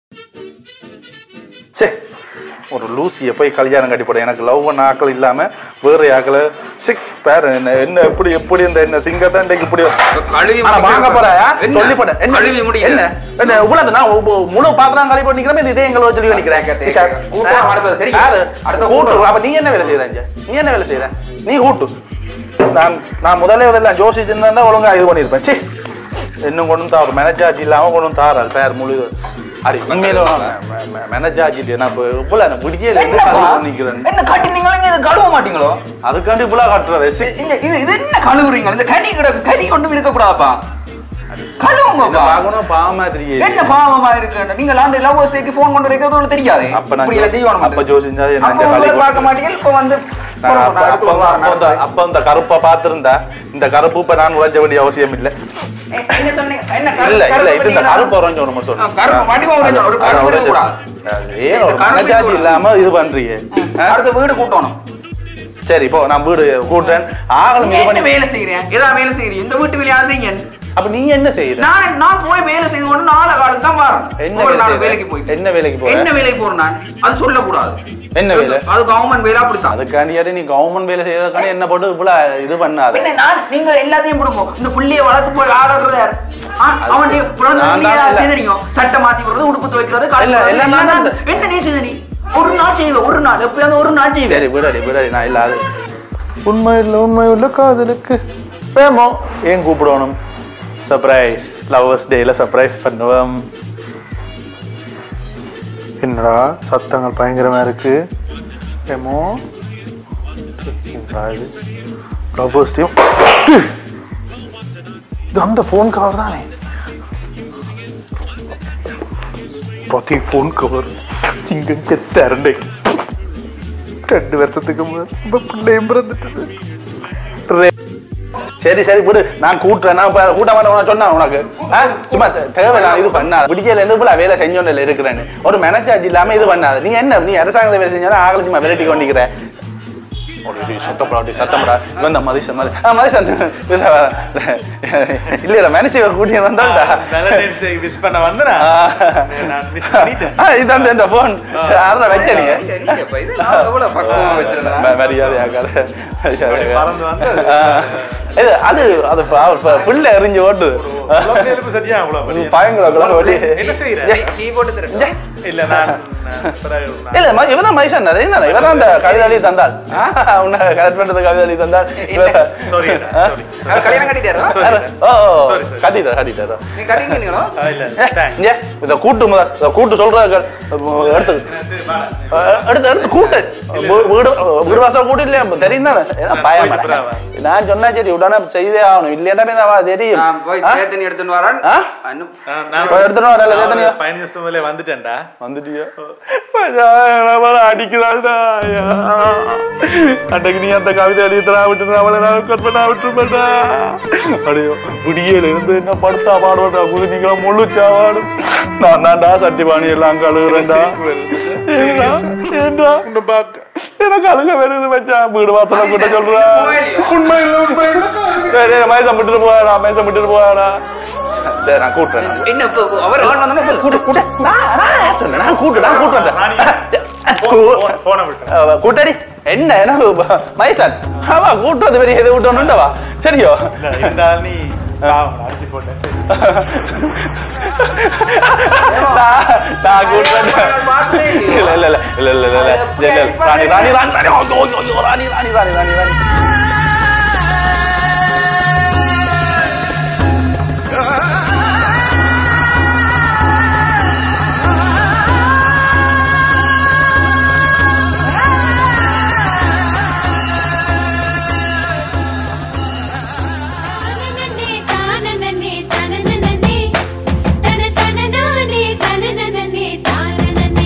சே ஒரு லூசியை போய் கல்யாணம் கட்டி போட எனக்கு லவ் பண்ண ஆக்கள் இல்லாம வேற ஆக்களை சிக் பேர் என்ன என்ன எப்படி எப்படி இந்த என்ன சிங்கத்தை இன்றைக்கு இப்படி கழுவி ஆனா வாங்க முடிக்க- போறா என்ன? சொல்லி போட்டேன் என்ன கழுவி முடிக்க. என்ன என்ன இவ்வளவு நான் உ- உ- முழு பாத்திரம் கழுவி போட்டு நிக்கிறேன் இதே எங்களை சொல்லி நிக்கிறேன் கேட்க, சார், கூட்டம் அடுத்தது, சரி. யாரு? அடுத்த கூட்டு கூட்டம். அப்ப நீ என்ன வேலை செய்யற இங்க? நீ என்ன வேலை செய்யற நீ கூட்டு நான் நான் முதல்ல இதெல்லாம் ஜோசிச்சிருந்தா ஒழுங்கா இது பண்ணிருப்பேன் சி இன்னும் கொண்டு தா ஒரு மேனேஜாஜி இல்லாம கொண்டு தாரால் பேர் முழு அடி உண்மையில மேனேஜாஜி நான் இப்போ இவ்வளவு விடியல இருந்து கழுவி பண்ணிக்கிறேன் என்ன கட்டினீங்களோ நீங்க இதை கழுவ மாட்டீங்களோ அதுக்காண்டி இவ்வளவு கட்டுறது சி இந்த இது இது என்ன கழுவுறீங்க இந்த கறி கிடக்கு கறி ஒண்ணும் இருக்க கூடாதுப்பா இதை கழுவுங்கப்பா பார்க்கணும் பாவமா தெரியுது என்ன பாவமா இருக்கு நீங்க லாண்டு லவ் ஸ்டேக்கு போன் கொண்டு வைக்கிறது உங்களுக்கு தெரியாது அப்ப நான் இப்படி எல்லாம் செய்வானு அப்ப ஜோசிச்சா என்ன அப்ப இந்த உங்களை கழுவி பார்க்க மாட்டீங்க இப்ப வந்து நான் போறோம், அப்ப நான் அப்ப அடுத்து வந்து- வாரம் அப்ப வந்து- நடத்துறேன். அப்ப இந்த கருப்பை பார்த்திருந்தா இந்த கருப்பு இப்ப நான் உழைஞ்ச வேண்டிய அவசியம் இல்ல ஏ, என்ன சொன்னீங்க என்ன கரு- இல்ல இல்ல கருப்பு இது இந்த பத்திங்களா? கருப்பு உறைஞ்ச ஒண்ணு மட்டும் ஆ, கருப்பு வடிவம் உறைஞ்ச, ஒரு கருப்பு உறைஞ்ச- இருக்கக்கூடாது. அது ஏன் ஒரு இந்த கருப்பு மனஜாதி இருக்கக்கூடாது. இல்லாம இது பண்றீங்க ஆ? அடுத்த வீடு கூட்டணும் சரி இப்போ நான் வீடு கூட்டுறேன் ஆகலும் நீங்க இது என்ன பண்ணி வேலை செய்யறேன் ஏதாவது வேலை செய்யறீங்க இந்த வீட்டு வேலையா செய்யுங்க அப்ப நீ என்ன செய்யற நான் நான் போய் வேலை செய்து கொண்டு நாலு காலுக்கு தான் வரேன் என்ன ஒரு வேலை நாள் செய்ற? வேலைக்கு போயிட்டு என்ன வேலைக்கு போற? என்ன வேலைக்கு போறேன் நான் அது சொல்லக்கூடாது என்ன வேலை? அது கவர்மெண்ட் வேலை அப்படித்தான் அதுக்காண்டியாடி நீ கவர்மெண்ட் வேலை செய்யறதுக்காண்டி என்ன போட்டு இவ்வளவு இது பண்ணாத பின்ன நான் நீங்க எல்லாத்தையும் விடுங்க இந்த புள்ளைய வளர்த்து போய் ஆடுறது யார் ஆ, அது அவன் சரி. பிறந்த நான் புள்ளைய தான் இல்ல. செய்தறியும் சட்டை மாத்தி போடுறது உடுப்பு துவைக்கிறது இல்ல, கழுவுறது, எல்லாம் எல்லாம் நான் நான் தான் என்ன நீ செய்த நீ ஒரு நாள் செய்வேன் ஒரு நாள் எப்பயாவது ஒரு நாள் செய்வேன் சரி விடாடி விடாடி நான் இல்ல அது உண்மை இல்ல உண்மை உள்ள காதலுக்கு பிரேமோ ஏன் கூப்பிடணும் சர்ப்ரைஸ் லவர்ஸ் டேல சர்ப்ரைஸ் பண்ணுவோம் என்னடா சத்தங்கள் பயங்கரமா இருக்கு பிரேமோ என்னடா இது லவர்ஸ் டே இது அந்த ஃபோன் கவர் தானே பிரதி ஃபோன் கவர் சிங்கம் செத்த அரண்டைக்கு ரெண்டு வருஷத்துக்கு முன்னாடி பிள்ளையும் பிறந்துட்டது ரே- சரி சரி விடு நான் கூட்டுறேன் நான் இப்ப கூட்ட மாட்டேன் உனக்கு சொன்னேன் உனக்கு ஆ? சும்மா தே- தேவை நான் இது பண்ணாத விடியல இருந்து போல வேலை செஞ்சோன்னு இருக்கிறேன்னு ஒரு மேனேஜர் இல்லாம இது பண்ணாத நீ என்ன நீ அரசாங்கத்தை வேலை செஞ்சாலும் ஆகல சும்மா விரட்டி கொண்டிருக்கிற சத்தப்படா அப்படி சத்தப்படா இவன் தான் மதிஷன் மாதிரி ஆ மதிஷன் இல்ல இல்ல மேனேஜர் கூட்டிய வந்தாடா வேலண்டைன்ஸ் டே விஷ் பண்ண வந்தனா நான் மிஸ் பண்ணிட்டேன் ஆ இதான் இந்த போன் அதான் வச்சடிங்க இல்லையப்பா, இது நான் எவ்வளவு பக்குவமா வச்சிருந்தேன். ம- மரியாதையாக மரியாதையாக. பறந்து வந்து ஆ. இது அது அது ப- அவர் ப- பிள்ளை எறிஞ்சு ஓட்டுது குழந்தைகளுக்கு சரியா அவ்வளவு பெரிய பயங்கர குழந்தை ஓட்டி என்ன செய்யற நீ- நீ போட்டு தரட்டா? இல்ல நான் நான் பிறகு நான் இல்ல ம- இவன் தான் மைசன் அதே தானே இவன் தான் அந்த கவிதை எழுதி தந்தாள் உன்னை கரெக்ட் பண்றது கவிதை எழுதி தந்தாள் இல்ல. Sorry, ஆ? sorry, அவர் கல்யாணம் கட்டிட்டாரா? யாரு? ஓ ஓ, ஓ. Sorry, sorry. கட்டிட்டார் கட்டிட்டார் நீ கட்டிக்கிறீங்களோ? ஆ, இல்ல ஏ, thanks. இங்க, இத கூட்டு முதல் இத கூட்டு சொல்றாங்க எடுத்து சரி, வாடா. அஹ் எடுத்து எடுத்து கூட்டு வீ- வீடு வீடு வாசல் கூட்டு இல்லையா தெரியும் தானே ஏன்னா நான் பயம் போயிட்டு போறேன். நான் சொன்னா சரி உடனே செய்தே ஆகணும் இல்லையா தெரியும் நான் போய் ஆ? சேத்தனி எடுத்துன்னு வரேன். ஆ? அனு- ஆ, நான் இப்ப எடுத்துட்டு வரல நான் தேத்தனியா ஒரு பதினஞ்சு நிமிஷம் முதல்ல வந்துட்டேன்டா வந்துட்டியா அடிக்கிறாள்டா அன்றைக்கு நீ அந்த கவிதை அடித்தரா விட்டு அவளை நான் கட் பண்ண விட்டுருப்பேன்டா அடையோ விடியல இருந்து என்ன படுத்தா பாடுவதா குது நீங்களா முழுச்சாவாடு நான் தான்டா சட்டிபாணி எல்லாம் கழுகுறேன்டா ஏன்டா? ஏன்டா உன்னை பார்க்க எனக்கு அழுக வருது மச்சான் வீடு வாசல கூட்ட சொல்றா உண்மை இல்ல உண்மை இல்ல சரி மயசம் விட்டுட்டு போவாடா மயசம் விட்டுட்டு போவாடா சரி நான் கூட்டுறேன் நான் என்ன இப்ப அவர் ஆள் வந்தோடனே இப்ப கூட்டு- கூட்டு. நான் நான் சொன்னேன் நான் கூட்டு நான் கூட்டு வந்தேன் போன விட்டேன் அவ கூட்டடி என்ன என்ன மைசன் அவா கூட்டு வந்து பெரிய எது விட்டோன்னுண்டவா சரியோ இல்ல, இருந்தாலும் நீ பாவம், அடிச்சு போட்டேன் நான் நான் கூட்டு வந்தேன். இல்ல இல்ல இல்ல இல்ல இல்ல இல்ல இல்ல இல்ல இல்ல ராணி ராணி ராணி ராணி ஐயோ, ஐயோ, ஐயோ, ராணி ராணி ராணி ராணி ராணி தானனனே தானனனே தானனனனே தன தனனானே தனனனனே தானனனே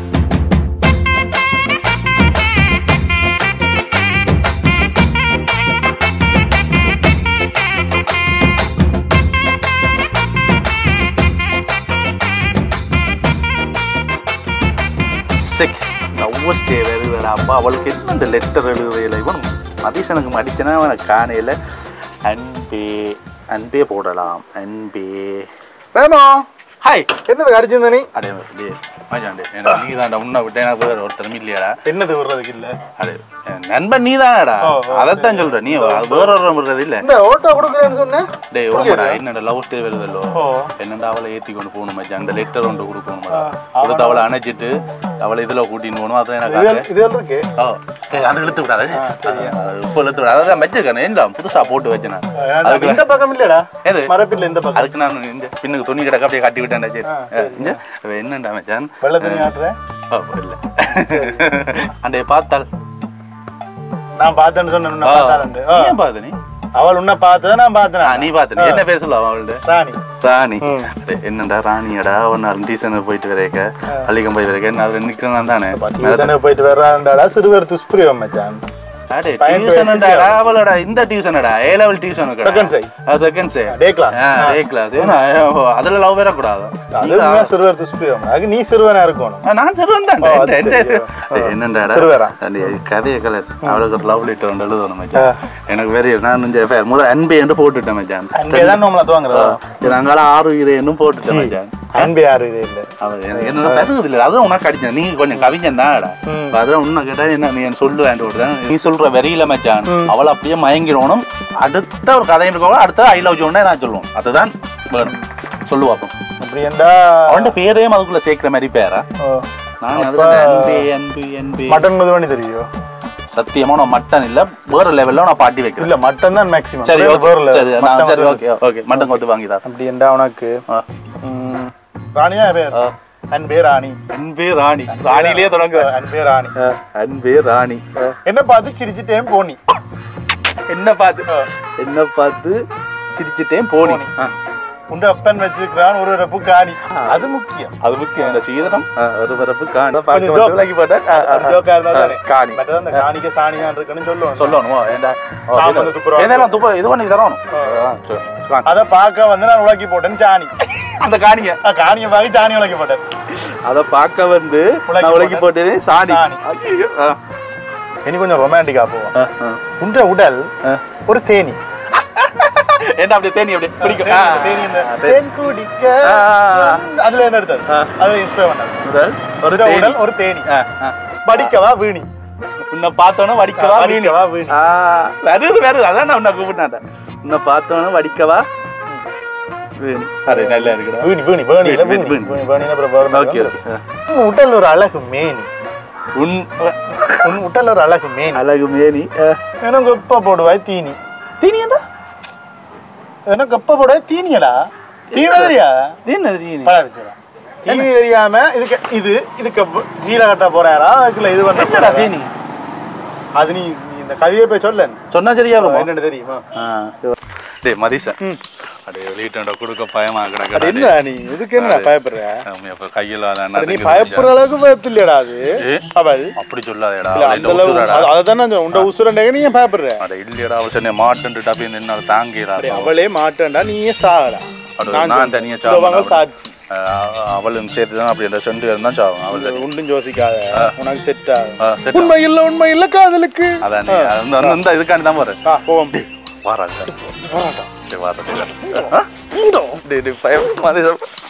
சிக் லவ் ஸ்டே வருது அப்பா அவளுக்கு என்ன இந்த லெட்டர் எழுதுறையில இவன் மதிசனுக்கு மடிச்சனா அவனை காணையில அன்பே அன்பே போடலாம் அன்பே வேமோ ஹாய் என்னது அடிச்சிருந்த நீ அடே டேய் மச்சான் எனக்கு நீ தான்டா உன்னை விட்டு எனக்கு வேற ஒருத்தரும் இல்லையாடா என்னது விடுறதுக்கு இல்ல அடே என் நண்பன் நீ தானடா ஓ, ஓ, அதைத்தான் சொல்ற நீ அது வேற ஒரு விடுறது இல்ல இந்த ஓட்டோ கொடுக்குறேன்னு சொன்னேன் டேய் ஓமடா என்னடா லவ் ஸ்டே வருதல்லோ ஓ. என்னடா அவளை ஏத்தி கொண்டு போகணும் மச்சான் அந்த லெட்டர் ஒன்று கொடுக்கணும்டா கொடுத்து அவளை அணைச்சிட்டு அவளை இதுல கூட்டின்னு போகணும் அதான் இது எனக்கு இது இருக்கு ஓ ஏய், அது இழுத்து விடாது அது இப்போ இழுத்து விடாது அதான் வச்சிருக்கேன் என்ன புதுசா போட்டு வச்சேன் நான் அதுக்கு இந்த பக்கம் இல்லடா எது மரப்பில்ல இந்த பக்கம் அதுக்கு நான் இந்த பின்னுக்கு துணி கிடக்க அப்படியே கட்டி விட்டேன்டா சரி ஆ, இங்க, அவ என்னண்டா மச்சான் வெள்ளை துணி ஆட்டுறேன் ஓ, இல்ல அண்டே பார்த்தாள் நான் பார்த்தேன்னு சொன்னேன் உன்னை ஆ. பார்த்தாலுண்டு. ஆ. நீ ஏன் பார்த்த நீ அவள் உன்னை பார்த்ததை நான் ஆ, பார்த்தேன் நீ பார்த்த நீ என்ன பேர் சொல்லுவா அவள்கிட்ட ராணி ராணி ம். அடே, என்னடா ராணியடா ஒரு நாள் டீசன் போயிட்டு வரைக்க அள்ளிக்கம் போய் வரைக்க நான் அதில் நிற்கிறேன் தானே டியூஷனுக்கு போயிட்டு வர்றான்டாடா சிறுவர் துஷ்பிரியம் மச்சான் அடே பையன் டியூஷன்டா அவளடா இந்த டியூஷனடா A level tuition Second say. Second say day class day class ஏன்னா அதுல லவ் வரக்கூடாது அது உண்மையா சிறுவர் துஷ்பிரியம் அது நீ சிறுவனா இருக்கணும் ஆ, நான் சிறுவன் தான் ஓ, அது சரி. ஆ. என்னண்டாடா சிறுவரா? அந்த கதையை கலை அவளுக்கு ஒரு லவ் லெட்டர் ஒன்று எழுதணும் ஆ. மச்சான் எனக்கு வேற நான் இந்த பேர் முதல் அன்பே என்று போட்டுட்டேன் மச்சான் அன்பே தான் நம்மள துவாங்குறதா இது அங்கால ஆறு இரேன்னு போட்டுட்டேன் மச்சான் அன்பே யாரு இது இல்ல அவர் எனக்கு என்ன பெருகுது இல்லை அதான் உனக்கு அடிச்சேன் நீ கொஞ்சம் கவிஞன் தான்டா ம். அதான் உன்னை கேட்டா என்ன நீ என்ன சொல்லு வேண்டாம் நீ சொல்ற வெறியில மச்சான் அவளை அப்படியே மயங்கிடணும் அடுத்த ஒரு கதை இருக்கவங்க அடுத்த ஐ லவ் யூன்னே நான் சொல்லுவோம் அதுதான் வேணும் சொல்லு பார்ப்போம் அப்படி என்றா அவன்கிட்ட பேரையும் அதுக்குள்ள சேர்க்கிற மாதிரி பேரா ஓ, நான் அப்ப- அதுல அன்பே அன்பு அன்பே மட்டன் முதுவணி தெரியும் சத்தியமா நான் மட்டன் இல்ல வேற லெவல்ல நான் பாட்டி வைக்கிறேன் இல்ல மட்டன் தான் மேக்ஸிமம் சரி ஓகே சரி நான் சரி ஓகே ஓகே மட்டன் கொத்து வாங்கிதா அப்படி என்றா உனக்கு ம், ராணியா பேர் அன்பே ராணி அன்பே ராணி ராணிலேயே தொடங்குற அன்பே ராணி அன்பே ராணி என்ன பார்த்து சிரிச்சுட்டே போனி என்ன பார்த்து என்ன பார்த்து சிரிச்சுட்டேன் போனி ஆ. உண்ட அப்பன் வச்சிருக்கிறான் ஒரு ரப்பு காணி அது முக்கியம் அது முக்கியம் இந்த சீதனம் ஒரு பரப்பு காணி கொஞ்சம் joke. விலகி போட்டேன் ஆ, ஆ, ஒரு joke ஆ இருந்தா தானே. காணி மற்றது அந்த காணிக்க சாணியான் இருக்குன்னு சொல்லுவாங்க சொல்லணும் ஏண்டா சாமி வந்து துப்புரவா ஏதெல்லாம் துப்ப இது பண்ணி தரணும் ஆ, சரி, காணி. அத பார்க்க வந்து நான் உலக்கி போட்டேன் சாணி அந்த காணிங்க ஆ, காணியை பார்க்க சாணி உலக்கி போட்டேன் அத பார்க்க வந்து உலக்கி நான் உலகி போட்டேன். போட்டேன் சாணி சாணி. ஐயோ. ஆ, இனி கொஞ்சம் ரொமான்டிக்கா போவோம் ஆ, ஆ. உண்ட உடல் ஆ. ஒரு தேனி ஏண்டா அப்படியே தேனி அப்படியே பிடிக்கும் ஆ, தேனி இந்த ஆ, தேன் குடிக்க ஆ, ஆ, ஆ. அதுல இருந்து எடுத்தது ஆ. அது இன்ஸ்பயர் பண்ணது முதல் ஒரு உண்ட தேனி உடல் ஒரு தேனி ஆ, ஆ. படிக்கவா வீணி உன்னை பார்த்தோன்னு வடிக்கவா வீணி படிக்கவா வீணி ஆ, வருது வருது அதான் நான் உன்னை கூப்பிட்டான் உன்னை பார்த்தோன்னு வடிக்கவா வீணி அரே நல்லா இருக்குடா வீணி வீணி வீணி இல்ல வீணி, வீணி வீணி. வீணி வீணின்னு அப்புறம் வேற ஓகே மாதிரி ஓகே உன் உடல் ஒரு அழகு மேனி உன் உன் உடல் ஒரு அழகு மேனி அழகு மேனி எனக்கு எப்ப போடுவாய் தீனி தீனியண்டா எனக்கு எப்ப போடுவாய் தீனியடா தீனி தெரியா என்ன தீனி பல விஷயம் தீனி தெரியாம இதுக்கு இது இதுக்கு அப்ப சீலை கட்ட போறாரா அதுக்குள்ள இது பண்ண என்னடா போறாரா? தீனி அது நீ நீ இந்த கவிதை போய் சொல்ல சொன்னா சரியா வருமா என்னன்னு தெரியுமா டேய் மதிசா அடே வெளியிட்டா கொடுக்க பயமா அது கிடக்கடா என்ன நீ இதுக்கு என்ன பயப்படுற அப்ப கையில அது நீ பயப்படுற அளவுக்கு பயத்தில்லையடா அது ஏ? அவள் அப்படி சொல்லாதேடா இல்ல அவளை அந்த இந்த அளவு உசுரடா. அதை தான் நான் உண்ட உசுரண்டே நீ ஏன் பயப்படுற அட இல்லையடா அவள் சொன்ன மாட்டுன்ட்டு அப்படி நின்னால தாங்கிறா அடே, அவளே மாட்டேன்டா நீயே சாகடா அட, நான் நான் தனியா இதோ வாங்க சாவணும் சாட்சி அவளும் சேர்த்து தான் அப்படி அந்த ரெண்டு பேரும் தான் சாவும் அவள் உண்டும் யோசிக்காத உனக்கு செட் ஆகும் ஆ, set ஆ. உண்மை இல்ல உண்மை இல்ல காதலுக்கு அதான் நீ அந்த அந்த- அந்த இதுக்காண்டி தான் போறேன் ஆ போவோம் வாராது சரி வாரது டேய் டேய் பயம் மாதிரி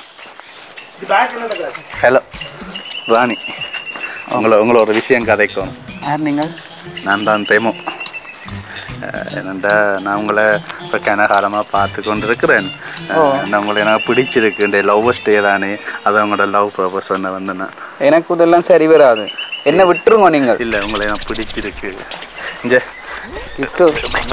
ஹலோ ராணி உங்களை உங்களை ஒரு விஷயம் கதைக்கணும் யார் நீங்கள் நான் தான் தேமோ என்னண்டா நான் உங்களை இப்போ கனகாலமாக பார்த்து கொண்டு இருக்கிறேன் நான் உங்களை எனக்கு பிடிச்சிருக்கு இந்த லவ் ஸ்டே தானே அதை உங்களோட லவ் ப்ரப்போஸ் பண்ண வந்து நான் எனக்கு இதெல்லாம் சரி வராது என்ன விட்டுருங்க நீங்கள் இல்லை உங்களை எனக்கு பிடிச்சிருக்கு இங்கே விட்டு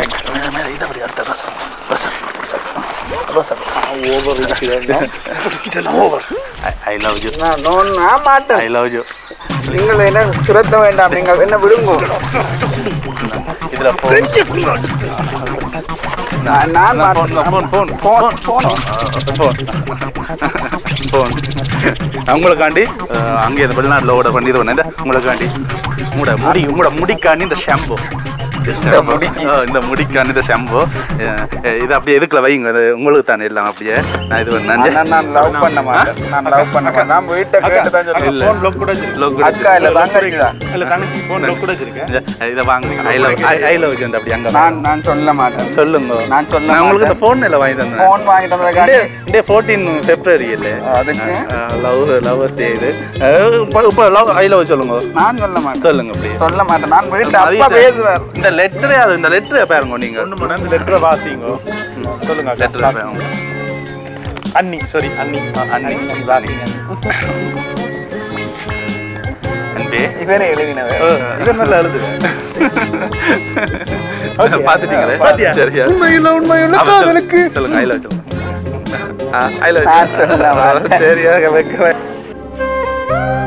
ஐ லவ் யூ நான் நான் நான் மாட்டேன் ஐ லவ் யூ நீங்கள் என்ன துரத்த வேண்டாம் நீங்கள் என்ன விடுங்க இதில் ஃபோன் நான் நான் ஃபோன் மாட்டேன் phone phone phone phone phone phone உங்களுக்காண்டி அஹ், அங்கே இந்த வெளிநாட்டில் ஓட பண்ணி இது பண்ணேன் உங்களுக்காண்டி உங்களோட முடி உங்களோட முடிக்காண்டி இந்த ஷாம்பு இந்த முடிக்கு இந்த முடிக்கான இந்த ஷம்போ இது அப்படியே எதுக்குள்ள வைங்க அது உங்களுக்கு தானே எல்லாம் அப்படியே நான் இது ஆனா பண்ணேன் நான் லவ் பண்ண மாட்டேன் நான் லவ் பண்ண மாட்டேன் நான் வீட்டை கேட்டு தான் சொல்லுவேன் இல்ல. ஃபோன் லாக் கூட வச்சிருக்கேன் Logo அக்கா இல்ல தங்கச்சி தான் இல்ல தங்கச்சி ஃபோன் லாக் கூட வச்சிருக்கேன் இந்த- இதை வாங்க I love I love you அப்படி அங்க நான் நான் சொல்ல மாட்டேன் சொல்லுங்க நான் சொல்ல நான் உங்களுக்கு இந்த மாட்டேன். ஃபோன் இல்லை வாங்கி தந்தேன் ஃபோன் வாங்கி தந்ததுக்காண்டி இண்டே ஃபோர்டீன் பிப்ரவரி இல்லை அதுக்கு லவ் லவர்ஸ் டே இது அஹ் இப்போ இப்போ லவ் ஐ லவ் சொல்லுங்க நான் சொல்ல மாட்டேன் சொல்லுங்க அப்படி சொல்ல மாட்டேன் நான் வீட்டு அது அப்பா சரி. பேசுவார் இந்த லெட்டரே அது இந்த லெட்டரை பாருங்க நீங்க ஒண்ணு மணி அந்த லெட்டரை வாசிங்க சொல்லுங்க அக்கா. லெட்டரை பாருங்க அண்ணி சாரி அண்ணி அண்ணி. வாசிங்க அன்பே இவரே எழுதினவர் இவன் நல்லா எழுதுவேன் Okay. பாத்துட்டீங்களே பாத்தியா? சரியா உண்மையில உண்மையில அப்ப சொல்லு- காதலுக்கு சொல்லுங்க ஐ லவ் சொல்லுங்க ஐ லவ் நான் சொல்ல மாட்டேன். சரியா வைக்க